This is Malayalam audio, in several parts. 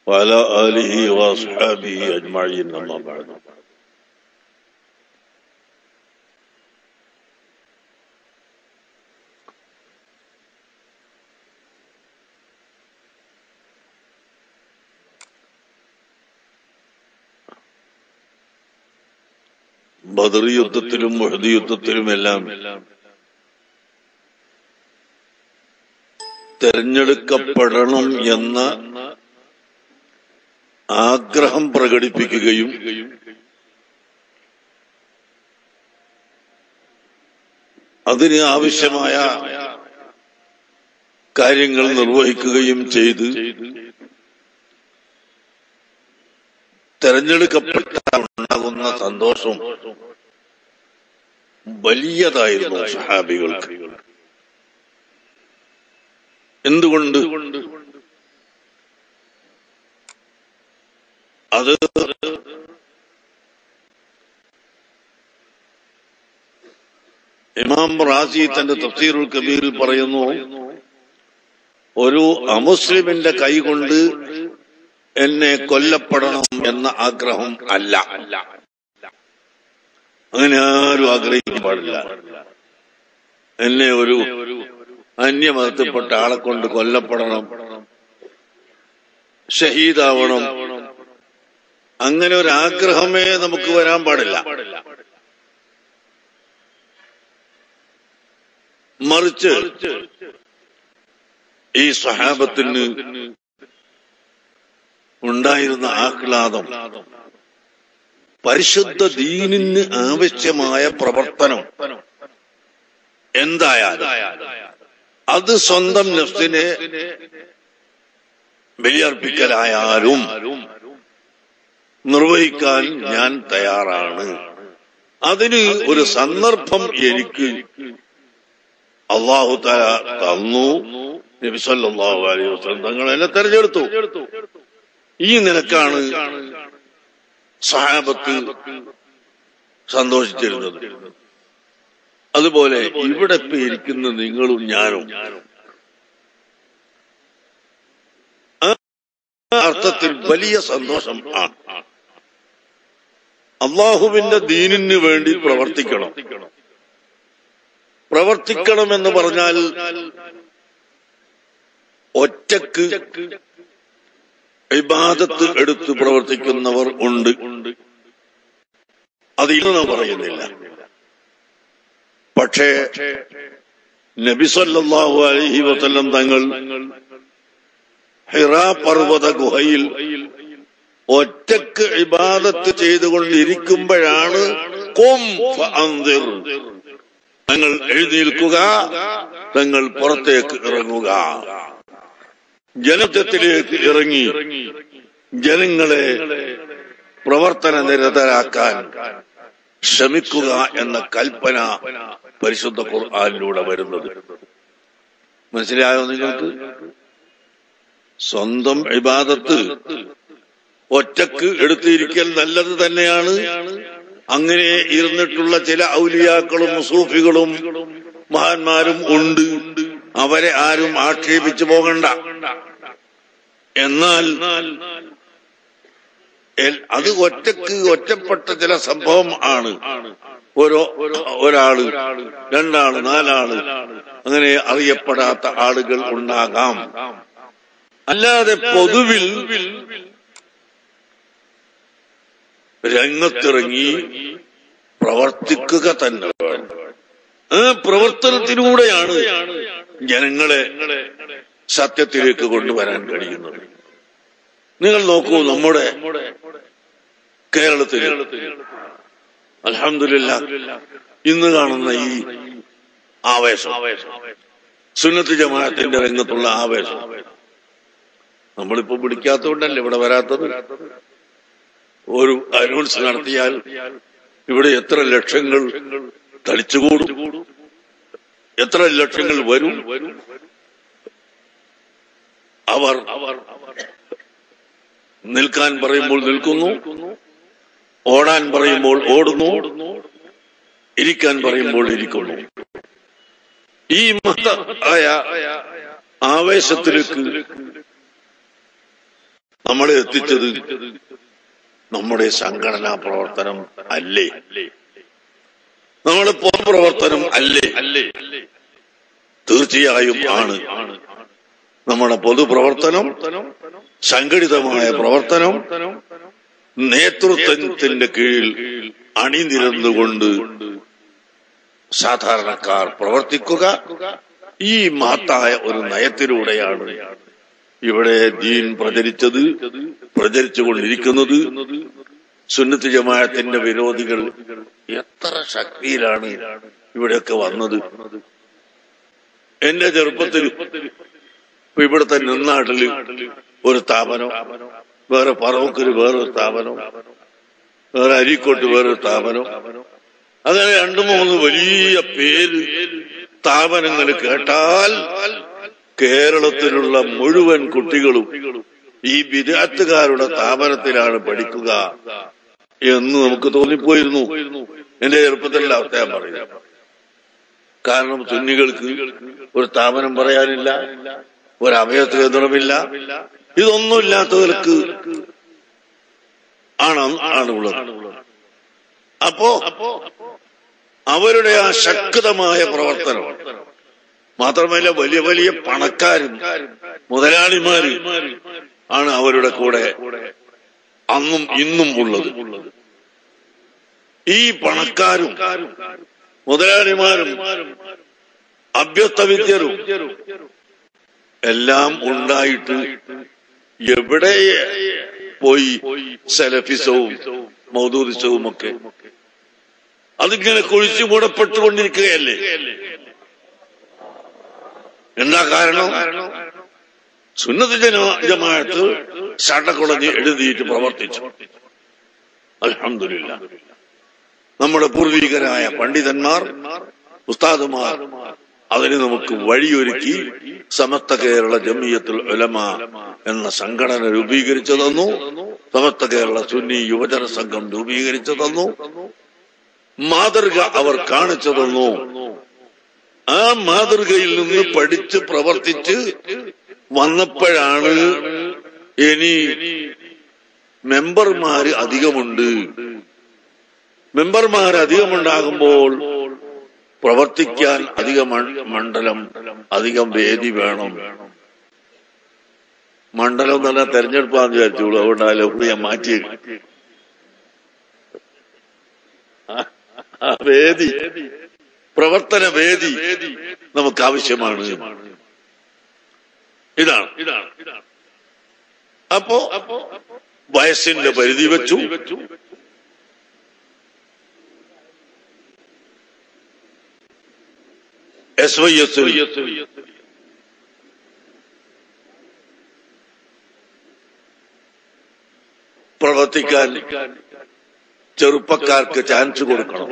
وعلى آله وأصحابه أجمعين أما بعد ബദർ യുദ്ധത്തിലും മുഹദ് യുദ്ധത്തിലുമെല്ലാം തെരഞ്ഞെടുക്കപ്പെടണം എന്ന ആഗ്രഹം പ്രകടിപ്പിക്കുകയും അതിന് ആവശ്യമായ കാര്യങ്ങൾ നിർവഹിക്കുകയും ചെയ്ത് തെരഞ്ഞെടുക്കപ്പെട്ടാൽ ഉണ്ടാകുന്ന സന്തോഷം വലിയതായിരുന്നു സഹാബികൾക്ക് എന്തുകൊണ്ട് അത് ഇമാം റാസി തന്റെ തഫ്സീറുൽ കബീറിൽ പറയുന്നു ഒരു അമുസ്ലിമിന്റെ കൈ കൊണ്ട് എന്നെ കൊല്ലപ്പെടണം എന്ന ആഗ്രഹം അല്ല അങ്ങനെ ആരും ആഗ്രഹിക്കാൻ പാടില്ല എന്നെ ഒരു അന്യമതത്തിൽപ്പെട്ട ആളെ കൊണ്ട് കൊല്ലപ്പെടണം ഷഹീദാവണം അങ്ങനെ ഒരു ആഗ്രഹമേ നമുക്ക് വരാൻ പാടില്ല മറിച്ച് ഈ സഹാബത്തിന് ഉണ്ടായിരുന്ന ആഹ്ലാദം പരിശുദ്ധ ദീനിന് ആവശ്യമായ പ്രവർത്തനം എന്തായാലും അത് സ്വന്തം നഫ്സിനെ ബലിയർപ്പിക്കലായാലും നിർവഹിക്കാൻ ഞാൻ തയ്യാറാണ് അതിന് ഒരു സന്ദർഭം എനിക്ക് അള്ളാഹു തല തന്നു നബിസല്ലാഹു അലൈഹി വസ്ലം തങ്ങൾ എന്നെ തെരഞ്ഞെടുത്തു ഈ നിലക്കാണ് സഹാബത്ത് സന്തോഷിച്ചിരുന്നത് അതുപോലെ ഇവിടെ ഇപ്പൊ ഇരിക്കുന്ന നിങ്ങളും ഞാനും ആ അർത്ഥത്തിൽ വലിയ സന്തോഷം ആണ് അള്ളാഹുവിന്റെ ദീനിന് വേണ്ടി പ്രവർത്തിക്കണം പ്രവർത്തിക്കണം എന്ന് പറഞ്ഞാൽ ഒറ്റക്ക് ഇബാദത്ത് എടുത്ത് പ്രവർത്തിക്കുന്നവർ ഉണ്ട് അതില്ലെന്ന് പറയുന്നില്ല പക്ഷേ നബിസല്ലാഹു അലഹി വസല്ലം തങ്ങൾ ഹിറാ പർവ്വത ഗുഹയിൽ ഒറ്റക്ക് ഇബാദത്ത് ചെയ്തുകൊണ്ടിരിക്കുമ്പോഴാണ് കൊം ഫഅൻദിർ. തങ്ങൾ എഴുന്നേൽക്കുക തങ്ങൾ പുറത്തേക്ക് ഇറങ്ങുക ജനത്വത്തിലേക്ക് ഇറങ്ങി ജനങ്ങളെ പ്രവർത്തന നിരതരാക്കാൻ ശ്രമിക്കുക എന്ന കൽപ്പന പരിശുദ്ധ ഖുർആാനിലൂടെ വരുന്നത് മനസ്സിലായോ നിങ്ങൾക്ക് സ്വന്തം ഇബാദത്ത് ഒറ്റക്ക് എടുത്തിരിക്കൽ നല്ലത് തന്നെയാണ് അങ്ങനെ ഇരുന്നിട്ടുള്ള ചില ഔലിയാക്കളും സൂഫികളും മഹാന്മാരും ഉണ്ട് അവരെ ആരും ആക്ഷേപിച്ചു പോകണ്ട എന്നാൽ എൽ- അത് ഒറ്റക്ക് ഒറ്റപ്പെട്ട ചില സംഭവം ആണ് ഓരോ ഒരാള് രണ്ടാള് നാലാള് അങ്ങനെ അറിയപ്പെടാത്ത ആളുകൾ ഉണ്ടാകാം അല്ലാതെ പൊതുവിൽ രംഗത്തിറങ്ങി പ്രവർത്തിക്കുക തന്നെ വേണം ആ പ്രവർത്തനത്തിലൂടെയാണ് ജനങ്ങളെ സത്യത്തിലേക്ക് കൊണ്ടുവരാൻ കഴിയുന്നത് നിങ്ങൾ നോക്കൂ നമ്മുടെ കേരളത്തിൽ അലഹമില്ല ഇന്ന് കാണുന്ന ഈ ആവേശം സുന്നത്ത് ജമാഅത്തിന്റെ രംഗത്തുള്ള ആവേശം നമ്മളിപ്പോ പിടിക്കാത്തതുകൊണ്ടല്ലേ ഇവിടെ വരാത്തത് ഒരു അനൗൺസ് നടത്തിയാൽ ഇവിടെ എത്ര ലക്ഷങ്ങൾ തളിച്ചുകൂടും എത്ര ലക്ഷങ്ങൾ വരും അവർ നിൽക്കാൻ പറയുമ്പോൾ നിൽക്കുന്നു ഓടാൻ പറയുമ്പോൾ ഓടുന്നു ഇരിക്കാൻ പറയുമ്പോൾ ഇരിക്കുന്നു ഈ മഹത്തായ ആവേശത്തിലേക്ക് നമ്മളെ എത്തിച്ചത് നമ്മുടെ സംഘടനാ പ്രവർത്തനം അല്ലേ നമ്മുടെ പൊതുപ്രവർത്തനം അല്ലേ തീർച്ചയായും ആണ് നമ്മുടെ പൊതുപ്രവർത്തനം സംഘടിതമായ പ്രവർത്തനം നേതൃത്വത്തിന്റെ കീഴിൽ അണിനിരന്നുകൊണ്ട് സാധാരണക്കാർ പ്രവർത്തിക്കുക ഈ മഹത്തായ ഒരു നയത്തിലൂടെയാണ് ഇവിടെ ദീൻ പ്രചരിച്ചത് പ്രചരിച്ചുകൊണ്ടിരിക്കുന്നത് സുന്നത്ത് ജമാഅത്തിന്റെ വിരോധികൾ എത്ര ശക്തിയിലാണ് ഇവിടെയൊക്കെ വന്നത് എന്റെ ചെറുപ്പത്തിൽ ഇപ്പൊ ഇവിടുത്തെ നിന്നാട്ടില് ഒരു സ്ഥാപനം വേറെ പറവൂക്കില് വേറൊരു സ്ഥാപനം വേറെ അരീക്കോട്ട് വേറൊരു സ്ഥാപനം അങ്ങനെ രണ്ടു മൂന്ന് വലിയ പേര് സ്ഥാപനങ്ങൾ കേട്ടാൽ കേരളത്തിലുള്ള മുഴുവൻ കുട്ടികളും ഈ വിദ്യാർത്ഥികാരുടെ സ്ഥാപനത്തിലാണ് പഠിക്കുക എന്ന് നമുക്ക് തോന്നിപ്പോയിരുന്നു എന്റെ ചെറുപ്പത്തിലുള്ള അവസ്ഥ ഞാൻ പറയുന്നത് കാരണം സുന്നികൾക്ക് ഒരു സ്ഥാപനം പറയാനില്ല ഒരു അഭയ കേന്ദ്രമില്ല ഇതൊന്നുമില്ലാത്തവർക്ക് ആണ് ആണുള്ളത് അപ്പോ അവരുടെ ആ ശക്തമായ പ്രവർത്തനം മാത്രമല്ല വലിയ വലിയ പണക്കാരും മുതലാളിമാര് ആണ് അവരുടെ കൂടെ അന്നും ഇന്നും ഉള്ളത് ഈ പണക്കാരും മുതലാളിമാരും അഭ്യസ്തവിദ്യരും എല്ലാം ഉണ്ടായിട്ട് എവിടെ പോയി സെലഫിസവും മൗദൂദിസവും ഒക്കെ അതിങ്ങനെ കുഴിച്ചു മൂടപ്പെട്ടുകൊണ്ടിരിക്കുകയല്ലേ എന്താ കാരണം സുന്നത്ത് ജന ജമാഅത്ത് ചട്ടക്കുളഞ്ഞ് എഴുതിയിട്ട് പ്രവർത്തിച്ചു അലഹമില്ല നമ്മുടെ പൂർവികരായ പണ്ഡിതന്മാർ ഉസ്താദുമാർ അതിന് നമുക്ക് വഴിയൊരുക്കി സമസ്ത കേരള ജമിയത്തുൽ ഉലമ എന്ന സംഘടന രൂപീകരിച്ചു തന്നു സമസ്ത കേരള സുന്നി യുവജന സംഘം രൂപീകരിച്ചു തന്നു മാതൃക അവർ കാണിച്ചു തന്നു ആ മാതൃകയിൽ നിന്ന് പഠിച്ച് പ്രവർത്തിച്ച് വന്നപ്പോഴാണ് ഇനി മെമ്പർമാര് അധികമുണ്ട് മെമ്പർമാർ അധികമുണ്ടാകുമ്പോൾ പ്രവർത്തിക്കാൻ അധിക മ- മണ്ഡലം അധികം വേദി വേണം മണ്ഡലം എന്ന് പറഞ്ഞാൽ തെരഞ്ഞെടുപ്പാന്ന് വിചാരിച്ചോളൂ അതുകൊണ്ട് ആ ലഹു ഞാൻ മാറ്റി ആ- ആ വേദി പ്രവർത്തന വേദി നമുക്ക് ആവശ്യമാണ് ഇതാണ് അപ്പോ വയസ്സിന്റെ പരിധി വെച്ചു എസ് വൈ എസ് പ്രവർത്തിക്കാൻ ചെറുപ്പക്കാർക്ക് ചാൻസ് കൊടുക്കണം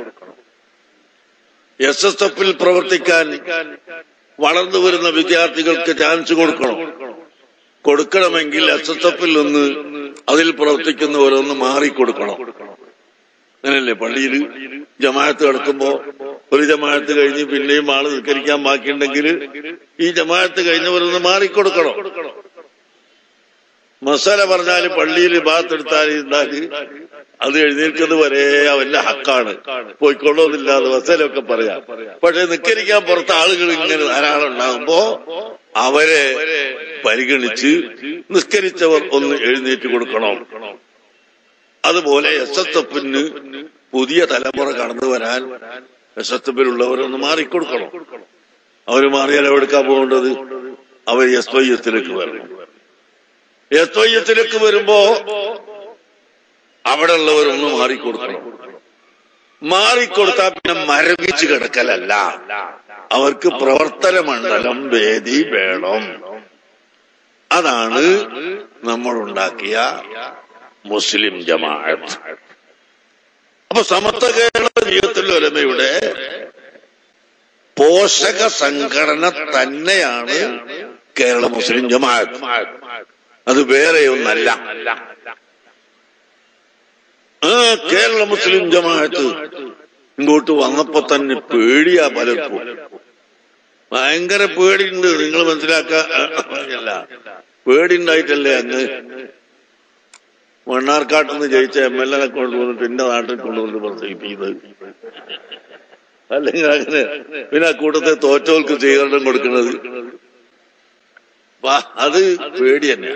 എസ് എസ് എഫിൽ പ്രവർത്തിക്കാൻ വളർന്നു വരുന്ന വിദ്യാർത്ഥികൾക്ക് ചാൻസ് കൊടുക്കണം കൊടുക്കണമെങ്കിൽ എസ് എസ് എഫിൽ നിന്ന് അതിൽ പ്രവർത്തിക്കുന്നവരൊന്ന് മാറിക്കൊടുക്കണം അങ്ങനല്ലേ പള്ളിയിൽ ജമാഅത്ത് കിടക്കുമ്പോ ഒരു ജമാഅത്ത് കഴിഞ്ഞ് പിന്നെയും ആള് നിസ്കരിക്കാൻ ബാക്കിയുണ്ടെങ്കിൽ ഈ ജമാഅത്ത് കഴിഞ്ഞവരൊന്ന് മാറിക്കൊടുക്കണം മസാല പറഞ്ഞാല് പള്ളിയിൽ ഭാഗത്തെടുത്താൽ ഇരുന്നാല് അത് എഴുന്നേൽക്കുന്നത് വരെ അവന്റെ ഹക്കാണ് പോയിക്കൊള്ളോന്നില്ലാതെ മസാലൊക്കെ പറയാം പക്ഷെ നിസ്കരിക്കാൻ പുറത്ത് ആളുകൾ ഇങ്ങനെ ധാരാളം ഉണ്ടാകുമ്പോ അവരെ പരിഗണിച്ച് നിസ്കരിച്ചവർ ഒന്ന് എഴുന്നേറ്റ് കൊടുക്കണം അതുപോലെ എസ് എസ് എഫിന് പുതിയ തലമുറ കടന്നു വരാൻ എസ് എസ് എഫിലുള്ളവരൊന്ന് മാറിക്കൊടുക്കണം അവര് മാറിയാൽ എവിടെക്കാ പോകേണ്ടത് അവർ എസ് വൈ എസിലേക്ക് വരണം എസ് വൈ എസിലേക്ക് വരുമ്പോ അവിടെ ഉള്ളവരൊന്ന് മാറിക്കൊടുക്കണം മാറിക്കൊടുത്താൽ പിന്നെ മരവിച്ച് കിടക്കലല്ല അവർക്ക് പ്രവർത്തന മണ്ഡലം വേദി വേണം അതാണ് നമ്മൾ ഉണ്ടാക്കിയ മുസ്ലിം ജമാഅത്ത് അപ്പൊ സമത്വ കേരള ജീവിതത്തിൽ ഒലമയുടെ പോഷക സംഘടന തന്നെയാണ് കേരള മുസ്ലിം ജമാഅത്ത് അത് വേറെയൊന്നല്ല ആ കേരള മുസ്ലിം ജമാഅത്ത് ഇങ്ങോട്ട് വന്നപ്പോ തന്നെ പേടിയാ പലർക്കും ഭയങ്കര പേടിയുണ്ട് നിങ്ങൾ മനസ്സിലാക്കാ പേടി ഉണ്ടായിട്ടല്ലേ അങ്ങ് മണ്ണാർക്കാട്ടിൽ നിന്ന് ജയിച്ച എം എൽ എനെ കൊണ്ടുവന്നിട്ട് എന്റെ നാട്ടിൽ കൊണ്ടുവന്ന് പ്രസംഗിപ്പിക്കുന്നത് അല്ലെങ്കിൽ അങ്ങനെ പിന്നെ ആ കൂട്ടത്തെ തോറ്റവർക്ക് സ്വീകരണം കൊടുക്കുന്നത് വാ, അത് പേടി തന്നെ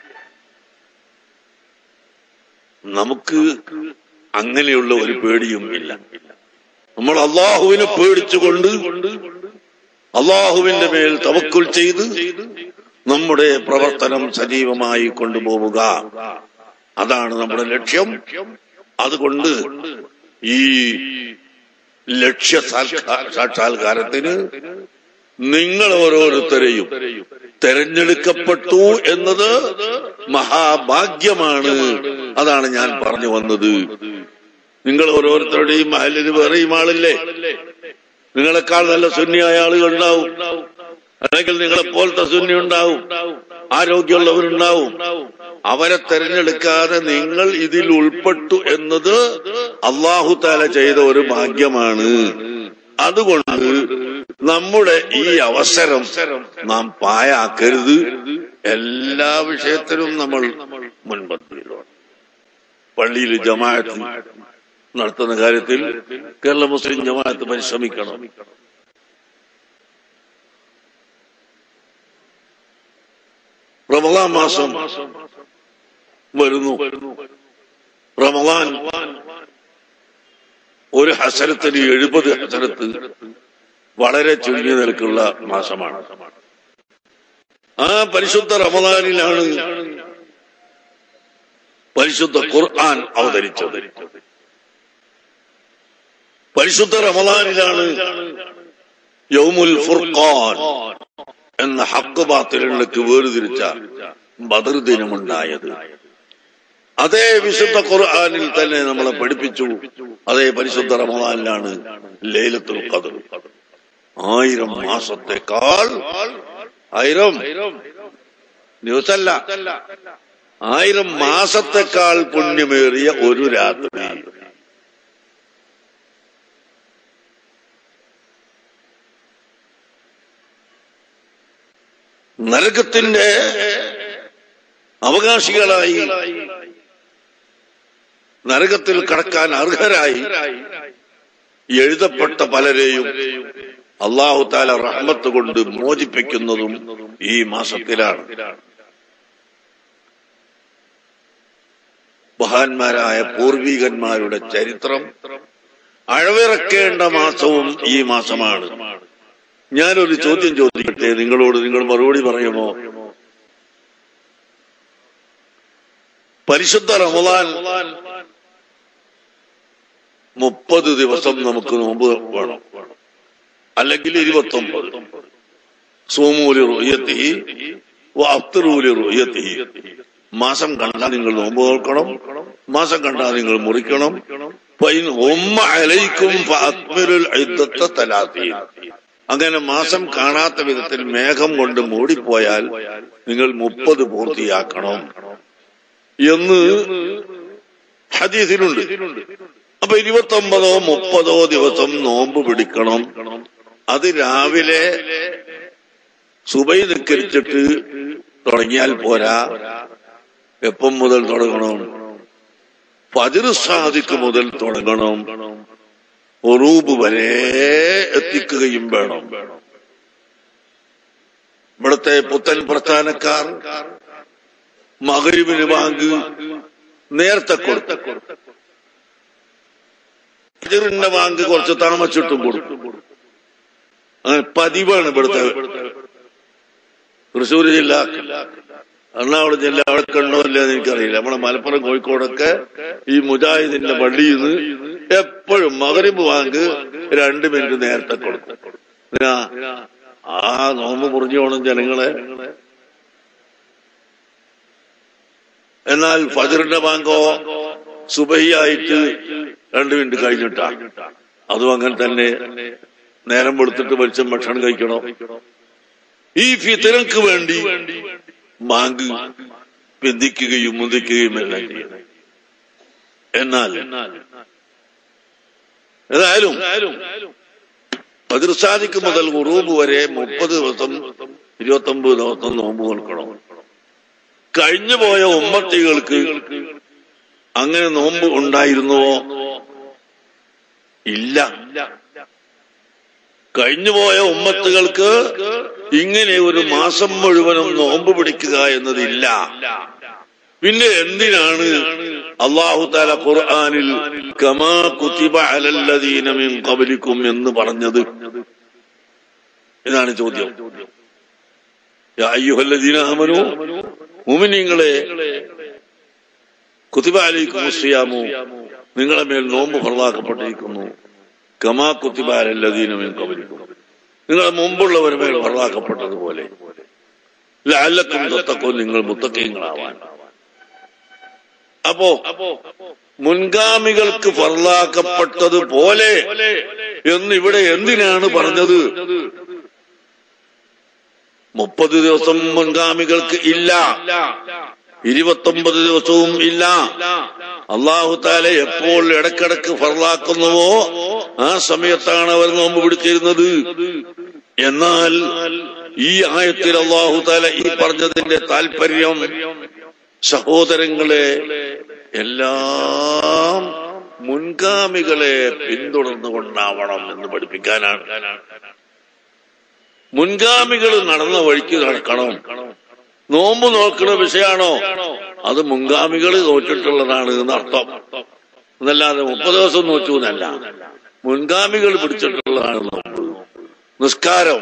നമുക്ക് അങ്ങനെയുള്ള ഒരു പേടിയും ഇല്ല നമ്മൾ അള്ളാഹുവിനെ പേടിച്ചുകൊണ്ട് അള്ളാഹുവിന്റെ മേൽ തവക്കുൽ ചെയ്ത് നമ്മുടെ പ്രവർത്തനം സജീവമായി കൊണ്ടുപോവുക അതാണ് നമ്മുടെ ലക്ഷ്യം അതുകൊണ്ട് ഈ ലക്ഷ്യ സാക്ഷാ- സാക്ഷാത്കാരത്തിന് നിങ്ങൾ ഓരോരുത്തരെയും തെരഞ്ഞെടുക്കപ്പെട്ടു എന്നത് മഹാഭാഗ്യമാണ് അതാണ് ഞാൻ പറഞ്ഞു വന്നത് നിങ്ങൾ ഓരോരുത്തരുടെയും മഹലിന് വേറെയും ആളില്ലേ നിങ്ങളെക്കാൾ നല്ല സുന്നിയായ ആളുകൾ ഉണ്ടാവും അല്ലെങ്കിൽ നിങ്ങളെ പോലത്തെ സുന്നി ഉണ്ടാവും ആരോഗ്യമുള്ളവരുണ്ടാവും അവരെ തെരഞ്ഞെടുക്കാതെ നിങ്ങൾ ഇതിൽ ഉൾപ്പെട്ടു എന്നത് അള്ളാഹു താല ചെയ്ത ഒരു ഭാഗ്യമാണ് അതുകൊണ്ട് നമ്മുടെ ഈ അവസരം നാം പായാക്കരുത് എല്ലാ വിഷയത്തിലും നമ്മൾ മുൻപന്തിയിലാണ് പള്ളിയിൽ ജമാഅത്ത് നടത്തുന്ന കാര്യത്തിൽ കേരള മുസ്ലിം ജമാഅത്ത് പരിശ്രമിക്കണം റമദാൻ മാസം വരുന്നു റമദാൻ ഒരു ഹസരത്തിന് എഴുപത് ഹസരത്ത് വളരെ ചുരുങ്ങിയ നിരക്കുള്ള മാസമാണ് ആ പരിശുദ്ധ റമദാനിലാണ് പരിശുദ്ധ ഖുർആൻ അവതരിച്ചത് പരിശുദ്ധ റമദാനിലാണ് യൗമുൽ ഫുർഖാൻ എന്ന ഹക്ക് ബാത്തിലുള്ളക്ക് വേർതിരിച്ച ബദർ ദിനമുണ്ടായത് അതേ വിശുദ്ധ ഖുർആനിൽ തന്നെ നമ്മളെ പഠിപ്പിച്ചു അതേ പരിശുദ്ധ റമദാനിലാണ് ലൈലത്തുൽ ഖദർ ആയിരം മാസത്തെക്കാൾ ആയിരം ദിവസമല്ല ആയിരം മാസത്തെക്കാൾ പുണ്യമേറിയ ഒരു രാത്രി നരകത്തിന്റെ അവകാശികളായി നരകത്തിൽ കടക്കാൻ അർഹരായി എഴുതപ്പെട്ട പലരെയും അള്ളാഹു താല റഹ്മത്ത് കൊണ്ട് മോചിപ്പിക്കുന്നതും ഈ മാസത്തിലാണ് മഹാന്മാരായ പൂർവീകന്മാരുടെ ചരിത്രം അഴവിറക്കേണ്ട മാസവും ഈ മാസമാണ് ഞാനൊരു ചോദ്യം ചോദിക്കട്ടെ നിങ്ങളോട് നിങ്ങൾ മറുപടി പറയുമോ പരിശുദ്ധ റമദാൻ മുപ്പത് ദിവസം നമുക്ക് നോമ്പ് വേണം അല്ലെങ്കിൽ ഇരുപത്തി ഒമ്പത് സോമൂലി റുയത്തി അഫ്തറൂലി റുയത്തി മാസം കണ്ടാൽ നിങ്ങൾ നോമ്പ് നോക്കണം മാസം കണ്ടാൽ നിങ്ങൾ മുറിക്കണം ഫൈൻ ഉമ്മ അലൈക്കും ഫഅത്മിറുൽ ഇദ്ദത്ത തലാത്തീൻ അങ്ങനെ മാസം കാണാത്ത വിധത്തിൽ മേഘം കൊണ്ട് മൂടിപ്പോയാൽ നിങ്ങൾ മുപ്പത് പൂർത്തിയാക്കണം എന്ന് ഹദീസിലുണ്ട് അപ്പൊ ഇരുപത്തി ഒമ്പതോ മുപ്പതോ ദിവസം നോമ്പ് പിടിക്കണം അത് രാവിലെ സുബൈ നിക്കരിച്ചിട്ട് തുടങ്ങിയാൽ പോരാ എപ്പം മുതൽ തുടങ്ങണം ഫജിർ സാദിക്ക് മുതൽ തുടങ്ങണം ഒറൂബ് വരെ എത്തിക്കുകയും വേണം ഇവിടുത്തെ പുത്തൻ പ്രസ്ഥാനക്കാർ മകരിവിന് ബാങ്ക് നേരത്തെ കൊടുത്തു ഫജിറിന്റെ ബാങ്ക് കുറച്ച് താമസിച്ചിട്ടും കൊടുക്കും അങ്ങനെ പതിവാണ് ഇവിടുത്തെ തൃശ്ശൂർ ജില്ല എറണാകുളം ജില്ല അവിടെ കണ്ടോ ഇല്ലെന്ന് എനിക്കറിയില്ല നമ്മുടെ മലപ്പുറം കോഴിക്കോടൊക്കെ ഈ മുജാഹിദിന്റെ പള്ളിയിൽ നിന്ന് എപ്പോഴും മകരിബ് ബാങ്ക് രണ്ട് മിനിറ്റ് നേരത്തെ കൊടുക്കും എന്തിനാ? ആ നോമ്പ് മുറിഞ്ഞു പോണം ജനങ്ങളെ എന്നാൽ ഫജറിന്റെ ബാങ്കോ സുബഹിയായിട്ട് രണ്ട് മിനിറ്റ് കഴിഞ്ഞിട്ടാ അതും അങ്ങനെ തന്നെ നേരം കൊടുത്തിട്ട് വെളിച്ചം ഭക്ഷണം കഴിക്കണം ഈ ഫിത്തരക്ക് വേണ്ടി ബാങ്ക് ബന്ധിക്കുകയും മുന്തിക്കുകയും എല്ലാം ചെയ്യണം എന്നാൽ ഏതായാലും പതിർസാദിക്ക് മുതൽ ഉറൂബ് വരെ മുപ്പത് ദിവസം ഇരുപത്തി ഒമ്പത് ദിവസം നോമ്പ് കൊടുക്കണം കഴിഞ്ഞു പോയ ഉമ്മത്തികൾക്ക് അങ്ങനെ നോമ്പ് ഉണ്ടായിരുന്നുവോ ഇല്ല കഴിഞ്ഞുപോയ ഉമ്മത്തുകൾക്ക് ഇങ്ങനെ ഒരു മാസം മുഴുവനും നോമ്പ് പിടിക്കുക എന്നതില്ല പിന്നെ എന്തിനാണ് അള്ളാഹു താല ഖുർആാനിൽ കമാ കുത്തിബ അലല്ലദീന മിൻ ഖബലിക്കും എന്ന് പറഞ്ഞത് ഇതാണ് ചോദ്യം യാ അയ്യുഹല്ലദീന ആമനു മുഅ്മിനീങ്ങളെ കുത്തിബ അലൈക്കും സിയാമു നിങ്ങളെ മേൽ നോമ്പ് ഫർലാക്കപ്പെട്ടിരിക്കുന്നു കമാ കുത്തിബ അലല്ലദീന മിൻ ഖബലിക്കും നിങ്ങളെ മുമ്പുള്ളവരുടെ മേൽ ഫർലാക്കപ്പെട്ടതുപോലെ ലഅല്ലക്കും തത്തക്കും നിങ്ങൾ മുത്തക്കീങ്ങളാവാൻ അപ്പോ മുൻഗാമികൾക്ക് ഫർലാക്കപ്പെട്ടതുപോലെ എന്ന് ഇവിടെ എന്തിനാണ് പറഞ്ഞത് മുപ്പത് ദിവസം മുൻഗാമികൾക്ക് ഇല്ല ഇരുപത്തൊമ്പത് ദിവസവും ഇല്ല അള്ളാഹു താല എപ്പോൾ ഇടക്കിടക്ക് ഫർലാക്കുന്നുവോ ആ സമയത്താണ് അവർ നോമ്പ് പിടിച്ചിരുന്നത് എന്നാൽ ഈ ആയത്തിൽ അള്ളാഹു താല ഈ പറഞ്ഞതിന്റെ താല്പര്യം സഹോദരങ്ങളെ എല്ലാം മുൻഗാമികളെ പിന്തുടർന്നുകൊണ്ടാവണം എന്ന് പഠിപ്പിക്കാനാണ് മുൻഗാമികൾ നടന്ന വഴിക്ക് നടക്കണം നോമ്പ് നോക്കുന്ന വിഷയാണോ അത് മുൻഗാമികൾ നോറ്റിട്ടുള്ളതാണ് എന്ന് അർത്ഥം എന്നല്ലാതെ മുപ്പത് ദിവസം നോച്ചു എന്നല്ല മുൻഗാമികൾ പിടിച്ചിട്ടുള്ളതാണ് നോമ്പ് നിസ്കാരം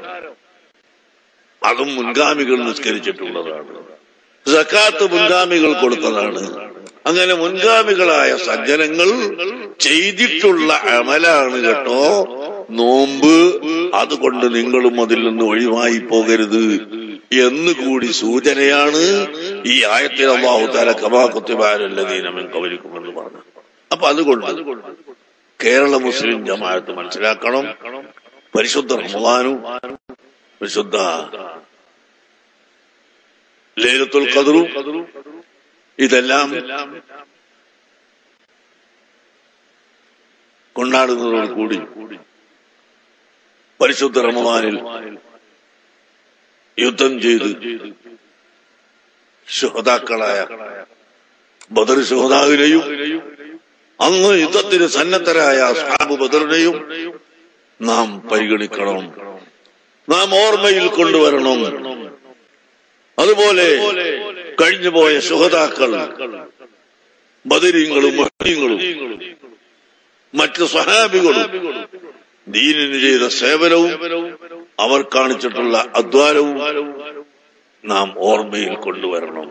അതും മുൻഗാമികൾ നിസ്കരിച്ചിട്ടുള്ളതാണ് സക്കാത്ത് മുൻഗാമികൾ കൊടുത്തതാണ് അങ്ങനെ മുൻഗാമികളായ സജ്ജനങ്ങൾ ചെയ്തിട്ടുള്ള അമലാണ് കേട്ടോ നോമ്പ് അതുകൊണ്ട് നിങ്ങളും അതിൽ നിന്ന് ഒഴിവായി പോകരുത് എന്ന് കൂടി സൂചനയാണ് ഈ ആയത്തിൽ അള്ളാഹു താല കമാകുത്തിമാരല്ലതീനമൻ കവലിക്കുമെന്ന് പറഞ്ഞു അപ്പൊ അതുകൊണ്ട് കേരള മുസ്ലിം ജമാഅത്ത് മനസ്സിലാക്കണം പരിശുദ്ധ റമദാനും പരിശുദ്ധ ലൈലത്തുൽ ഖദറും ഇതെല്ലാം കൊണ്ടാടുന്നതോട് കൂടി പരിശുദ്ധ റമദാനിൽ യുദ്ധം ചെയ്ത് ശുഹതാക്കളായ ബദർ ശുഹതാവിനെയും അന്ന് യുദ്ധത്തിന് സന്നദ്ധരായ സാബ് ബദറിനെയും നാം പരിഗണിക്കണം നാം ഓർമ്മയിൽ കൊണ്ടുവരണം അതുപോലെ കഴിഞ്ഞുപോയ സുഹതാക്കൾ ബദരീങ്ങളും മഹീങ്ങളും മറ്റ് സഹാബികളും ദീനിന് ചെയ്ത സേവനവും അവർ കാണിച്ചിട്ടുള്ള അധ്വാനവും നാം ഓർമ്മയിൽ കൊണ്ടുവരണം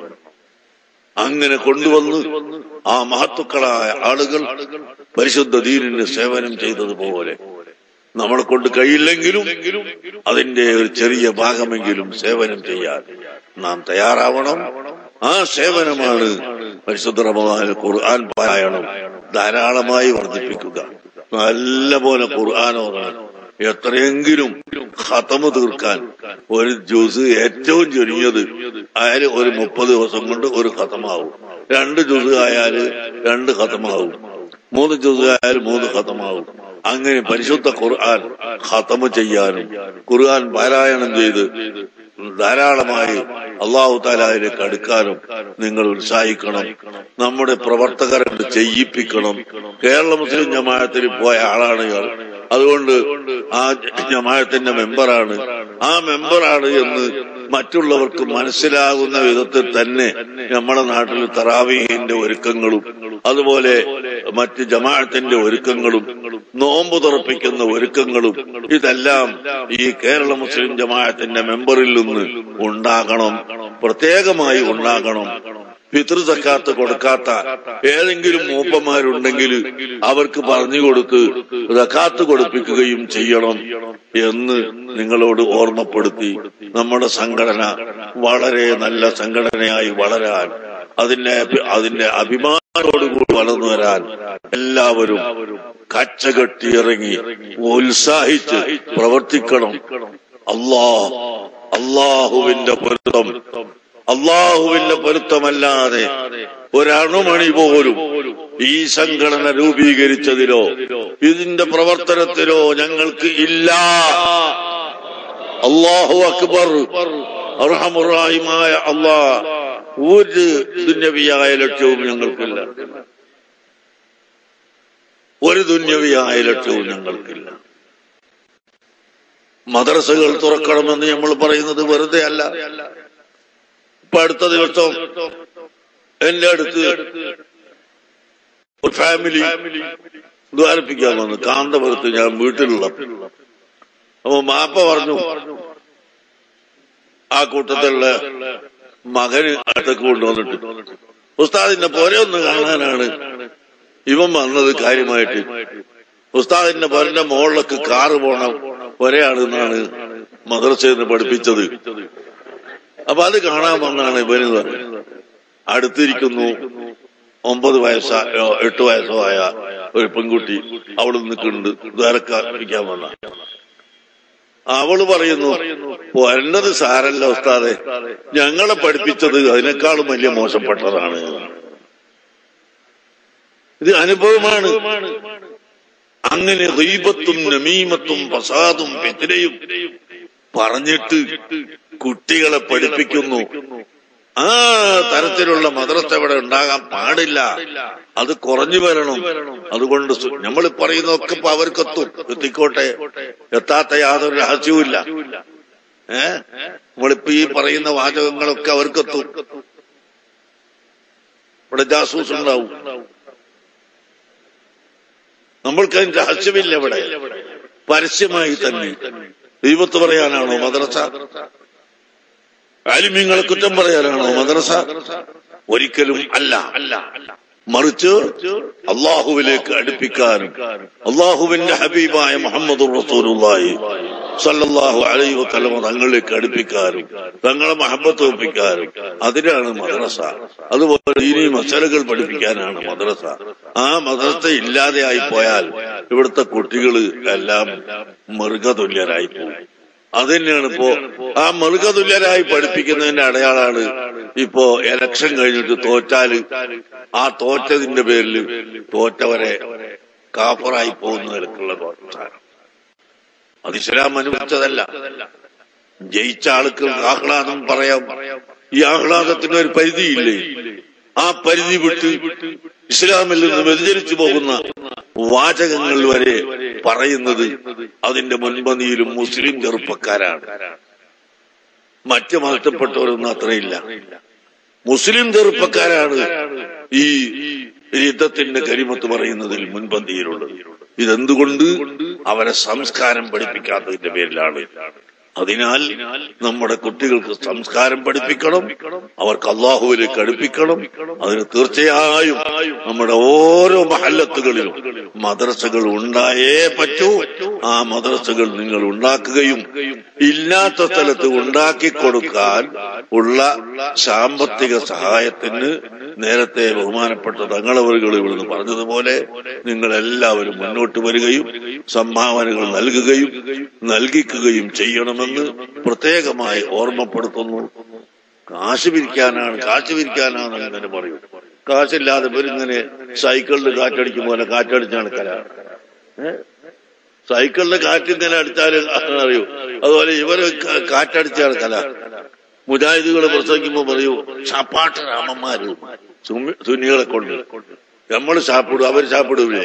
അങ്ങനെ കൊണ്ടുവന്ന് ആ മഹത്തുക്കളായ ആളുകൾ പരിശുദ്ധ ദീനിന് സേവനം ചെയ്തതുപോലെ നമ്മളെ കൊണ്ട് കഴിയില്ലെങ്കിലും അതിന്റെ ഒരു ചെറിയ ഭാഗമെങ്കിലും സേവനം ചെയ്യാൻ നാം തയ്യാറാവണം ആ സേവനമാണ് പരിശുദ്ധ റമദാനിൽ ഖുർആൻ പാരായണം ധാരാളമായി വർദ്ധിപ്പിക്കുക നല്ല പോലെ ഖുർആൻ ഓതാൻ എത്രയെങ്കിലും ഖത്തമ് തീർക്കാൻ ഒരു ജ്യൂസ് ഏറ്റവും ചുരുങ്ങിയത് ആയാല് ഒരു മുപ്പത് ദിവസം കൊണ്ട് ഒരു ഖത്തമാവും രണ്ട് ജ്യൂസ് ആയാല് രണ്ട് ഖത്തമാവും മൂന്ന് ജ്യൂസ് ആയാൽ മൂന്ന് ഖത്തമാവും അങ്ങനെ പരിശുദ്ധ ഖുർആൻ ഖത്തമ് ചെയ്യാനും ഖുർആൻ പാരായണം ചെയ്ത് ധാരാളമായി അള്ളാഹു താലായിലേക്ക് അടുക്കാനും നിങ്ങൾ ഉത്സാഹിക്കണം നമ്മുടെ പ്രവർത്തകരെ ചെയ്യിപ്പിക്കണം കേരള മുസ്ലിം ജമാഅത്തിൽ പോയ ആളാണ് ഇയാൾ അതുകൊണ്ട് ആ ജമാഅത്തിന്റെ മെമ്പറാണ് ആ മെമ്പറാണ് എന്ന് മറ്റുള്ളവർക്ക് മനസ്സിലാകുന്ന വിധത്തിൽ തന്നെ നമ്മുടെ നാട്ടിൽ തറാവീഹിന്റെ ഒരുക്കങ്ങളും അതുപോലെ മറ്റ് ജമാഅത്തിന്റെ ഒരുക്കങ്ങളും നോമ്പ് തുറപ്പിക്കുന്ന ഒരുക്കങ്ങളും ഇതെല്ലാം ഈ കേരള മുസ്ലിം ജമാഅത്തിന്റെ മെമ്പറിൽ നിന്ന് ഉണ്ടാകണം പ്രത്യേകമായി ഉണ്ടാകണം പിതൃ സക്കാത്ത് കൊടുക്കാത്ത ഏതെങ്കിലും മൂപ്പന്മാരുണ്ടെങ്കിൽ അവർക്ക് പറഞ്ഞു കൊടുത്ത് സക്കാത്ത് കൊടുപ്പിക്കുകയും ചെയ്യണം എന്ന് നിങ്ങളോട് ഓർമ്മപ്പെടുത്തി നമ്മുടെ സംഘടന വളരെ നല്ല സംഘടനയായി വളരാൻ അതിന്റെ അതിന്റെ അഭിമാനത്തോടുകൂടി വളർന്നു വരാൻ എല്ലാവരും കച്ചകെട്ടി ഇറങ്ങി ഉത്സാഹിച്ച് പ്രവർത്തിക്കണം അല്ലാ അള്ളാഹുവിന്റെ പൊരുത്തം അള്ളാഹുവിന്റെ പൊരുത്തമല്ലാതെ ഒരണുമണി പോലും ഈ സംഘടന രൂപീകരിച്ചതിലോ ഇതിന്റെ പ്രവർത്തനത്തിലോ ഞങ്ങൾക്ക് ഇല്ല അള്ളാഹു അക്ബർ അർഹമുറാഹിമായ അള്ളാ ഒരു ദുന്യവിയായ ലക്ഷ്യവും ഞങ്ങൾക്കില്ല ഒരു ദുന്യവിയായ ലക്ഷ്യവും ഞങ്ങൾക്കില്ല മദ്രസകൾ തുറക്കണമെന്ന് നമ്മൾ പറയുന്നത് വെറുതെ അല്ല ഇപ്പൊ അടുത്ത ദിവസം എന്റെ അടുത്ത് ഒരു ഫാമിലി ദ്വാരപ്പിക്കാൻ വന്നു കാന്തപുരത്ത് ഞാൻ വീട്ടിലുള്ള അപ്പൊ മാപ്പ പറഞ്ഞു ആ കൂട്ടത്തിലുള്ള മകന് അടുത്തേക്ക് കൊണ്ടുവന്നിട്ട് ഉസ്താദിന്റെ പോരെ ഒന്ന് കാണാനാണ് ഇവൻ വന്നത് കാര്യമായിട്ട് ഉസ്താദിന്റെ പോരന്റെ മുകളിലൊക്കെ കാറ് പോണം ഒരേയാണെന്നാണ് മദ്രസയിൽ നിന്ന് പഠിപ്പിച്ചത് അപ്പൊ അത് കാണാൻ വന്നാണ് ഇവന് പറഞ്ഞത്. അടുത്തിരിക്കുന്നു ഒമ്പത് വയസ്സായോ എട്ട് വയസ്സോ ആയ ഒരു പെൺകുട്ടി അവിടെ നിൽക്കുന്നുണ്ട് ദ്വാരക്കാൻ വന്ന അവള് പറയുന്നു വരേണ്ടത് സാരല്ല ഉസ്താദെ ഞങ്ങളെ പഠിപ്പിച്ചത് അതിനേക്കാളും വലിയ മോശപ്പെട്ടതാണ് ഇത് അനുഭവമാണ് അങ്ങനെ ദൈവത്തും നമീമത്തും പ്രസാദും ഫിത്നയും പറഞ്ഞിട്ട് കുട്ടികളെ പഠിപ്പിക്കുന്നു ആ തരത്തിലുള്ള മദ്രസ ഇവിടെ ഉണ്ടാകാൻ പാടില്ല അത് കുറഞ്ഞു വരണം അതുകൊണ്ട് നമ്മൾ പറയുന്നതൊക്കെ ഇപ്പൊ അവർക്കെത്തും എത്തിക്കോട്ടെ എത്താത്ത യാതൊരു രഹസ്യവുമില്ല ഏ നമ്മളിപ്പോ ഈ പറയുന്ന വാചകങ്ങളൊക്കെ അവർക്കെത്തും ഇവിടെ ജാസൂസ് ഉണ്ടാവും നമ്മൾക്ക് അതിന് രഹസ്യമില്ല ഇവിടെ പരസ്യമായി തന്നെ ദൈവത്ത് പറയാനാണോ മദ്രസ ആലിമ്യങ്ങളെ കുറ്റം പറയാനാണോ മദ്രസ ഒരിക്കലും അല്ല മറിച്ച് അള്ളാഹുവിലേക്ക് അടുപ്പിക്കാനും അള്ളാഹുവിന്റെ ഹബീബായ മുഹമ്മദ് റസൂലുള്ളാഹി സല്ലല്ലാഹു അലൈഹി വസല്ലമ തങ്ങളിലേക്ക് അടുപ്പിക്കാനും തങ്ങളെ മഹബത്ത് ഒപ്പിക്കാനും അതിനാണ് മദ്രസ അതുപോലെ ദീനി മസലകൾ പഠിപ്പിക്കാനാണ് മദ്രസ ആ മദ്രസ ഇല്ലാതെയായി പോയാൽ ഇവിടുത്തെ കുട്ടികൾ എല്ലാം മൃഗതുല്യരായി പോകും അത് തന്നെയാണ് ഇപ്പോ ആ മൃഗതുല്യരായി പഠിപ്പിക്കുന്നതിന്റെ അടയാളാണ് ഇപ്പോ എലക്ഷൻ കഴിഞ്ഞിട്ട് തോറ്റാല് ആ തോറ്റതിന്റെ പേരിൽ തോറ്റവരെ കാഫറായി പോകുന്ന നിലക്കുള്ള തോറ്റാണ് അത് ഇസ്ലാം അനുവദിച്ചതല്ല ജയിച്ച ആൾക്ക് ആഹ്ലാദം പറയാം ഈ ആഹ്ലാദത്തിന് ഒരു പരിധിയില്ലേ ആ പരിധി വിട്ട് ഇസ്ലാമിൽ നിന്ന് വ്യതിചരിച്ചു പോകുന്ന വാചകങ്ങൾ വരെ പറയുന്നത് അതിന്റെ മുൻപന്തിയിലും മുസ്ലിം ചെറുപ്പക്കാരാണ് മറ്റ് മതത്തിൽപ്പെട്ടവരൊന്നും അത്രയില്ല മുസ്ലിം ചെറുപ്പക്കാരാണ് ഈ യുദ്ധത്തിന്റെ കരിമത്ത് പറയുന്നതിൽ മുൻപന്തിയിലുള്ളത് ഇതെന്തുകൊണ്ട് അവരെ സംസ്കാരം പഠിപ്പിക്കാത്തതിന്റെ പേരിലാണ് അതിനാൽ നമ്മുടെ കുട്ടികൾക്ക് സംസ്കാരം പഠിപ്പിക്കണം അവർക്ക് അള്ളാഹുവിലേക്ക് അടുപ്പിക്കണം അതിന് തീർച്ചയായും നമ്മുടെ ഓരോ മഹല്ലത്തുകളിലും മദ്രസകൾ ഉണ്ടായേ പറ്റൂ ആ മദ്രസകൾ നിങ്ങൾ ഉണ്ടാക്കുകയും ഇല്ലാത്ത സ്ഥലത്ത് ഉണ്ടാക്കി കൊടുക്കാൻ ഉള്ള സാമ്പത്തിക സഹായത്തിന് നേരത്തെ ബഹുമാനപ്പെട്ട തങ്ങളവറുകൾ ഇവിടുന്ന് പറഞ്ഞതുപോലെ നിങ്ങൾ എല്ലാവരും മുന്നോട്ട് വരികയും സംഭാവനകൾ നൽകുകയും നൽകിക്കുകയും ചെയ്യണമെന്ന് പ്രത്യേകമായി ഓർമ്മപ്പെടുത്തുന്നു കാശ് പിരിക്കാനാണ് കാശ് പിരിക്കാനാണ് അങ്ങനെ പറയും കാശില്ലാതെ ഇവരിങ്ങനെ സൈക്കിളിൽ കാറ്റടിക്കും പോലെ കാറ്റടിച്ചാണ് കല ഏ? സൈക്കിളിൽ കാറ്റ് ഇങ്ങനെ അടിച്ചാൽ അറിയൂ അതുപോലെ ഇവര് ക- കാറ്റടിച്ചാണ് കല മുജാഹിദുകൾ പ്രസംഗിക്കുമ്പോ പറയൂ ചപ്പാട്ട് രാമന്മാര് സുമി- സുന്നികളെ കൊണ്ട് നമ്മൾ ചാപ്പിടും അവർ ചാപ്പിടൂലേ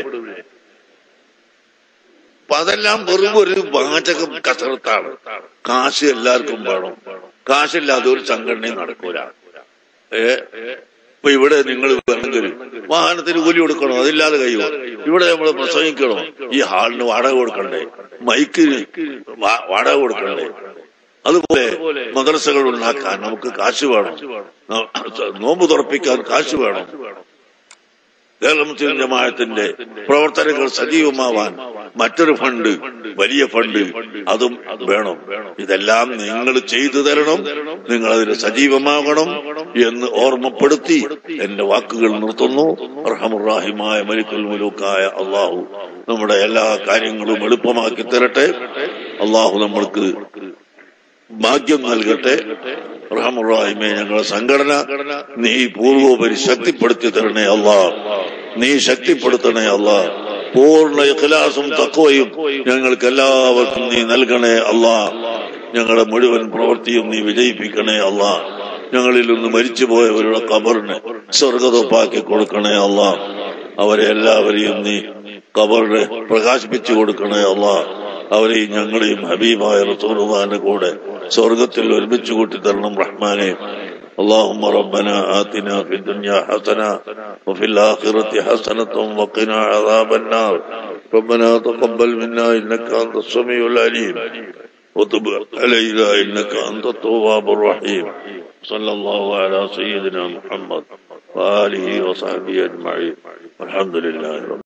അപ്പൊ അതെല്ലാം വെറും ഒരു വാചകം കസരത്താണ് കാശ് എല്ലാവർക്കും വേണം കാശില്ലാതെ ഒരു സംഘടനയും നടക്കൂല ഏ ഇപ്പൊ ഇവിടെ നിങ്ങൾ വേണമെങ്കിൽ വാഹനത്തിന് കൂലി കൊടുക്കണോ അതില്ലാതെ കഴിയുമോ ഇവിടെ നമ്മൾ പ്രസംഗിക്കണോ ഈ ഹാളിന് വാടക കൊടുക്കണ്ടേ മൈക്കിന് വാ- വാടക കൊടുക്കണ്ടേ അതുപോലെ മദ്രസകൾ ഉണ്ടാക്കാൻ നമുക്ക് കാശ് വേണം നോമ്പ് തുറപ്പിക്കാൻ കാശ് വേണം കേരള മുസ്ലിം ജമാഅത്തിന്റെ പ്രവർത്തനങ്ങൾ സജീവമാവാൻ മറ്റൊരു ഫണ്ട് വലിയ ഫണ്ട് അതും വേണം ഇതെല്ലാം നിങ്ങൾ ചെയ്തു തരണം നിങ്ങൾ അതിന് സജീവമാകണം എന്ന് ഓർമ്മപ്പെടുത്തി എന്റെ വാക്കുകൾ നിർത്തുന്നു റഹമുറാഹിമായ മലിക്കുൽ മുലൂക്കായ അള്ളാഹു നമ്മുടെ എല്ലാ കാര്യങ്ങളും എളുപ്പമാക്കി തരട്ടെ അള്ളാഹു നമ്മൾക്ക് ഭാഗ്യം നൽകട്ടെ റഹമുറാഹിമെ ഞങ്ങളുടെ സംഘടന നീ പൂർവോപരി ശക്തിപ്പെടുത്തി തരണേ അല്ലാ നീ ശക്തിപ്പെടുത്തണേ അല്ലാ പൂർണ്ണ ഇഖ്ലാസും തക്കവയും ഞങ്ങൾക്ക് എല്ലാവർക്കും നീ നൽകണേ അല്ലാ ഞങ്ങളുടെ മുഴുവൻ പ്രവൃത്തിയും നീ വിജയിപ്പിക്കണേ അല്ലാ ഞങ്ങളിൽ നിന്ന് മരിച്ചുപോയവരുടെ കബറിനെ സ്വർഗതൊപ്പാക്കി കൊടുക്കണേ അല്ല അവരെ എല്ലാവരെയും നീ കബറിനെ പ്രകാശിപ്പിച്ചു കൊടുക്കണേ അല്ല അവരെയും ഞങ്ങളെയും ഹബീബായ റസൂലുള്ളാന്റെ കൂടെ സ്വർഗത്തിൽ ഒരുമിച്ച് കൂട്ടി തരണം റഹ്മാനെ اللهم ربنا آتنا في الدنيا حسنة وفي الآخرة حسنة وقنا عذاب النار ربنا تقبل منا إنك أنت السميع العليم وتب علينا إنك أنت التواب الرحيم صلى الله على سيدنا محمد وآله وصحبه أجمعين والحمد لله رب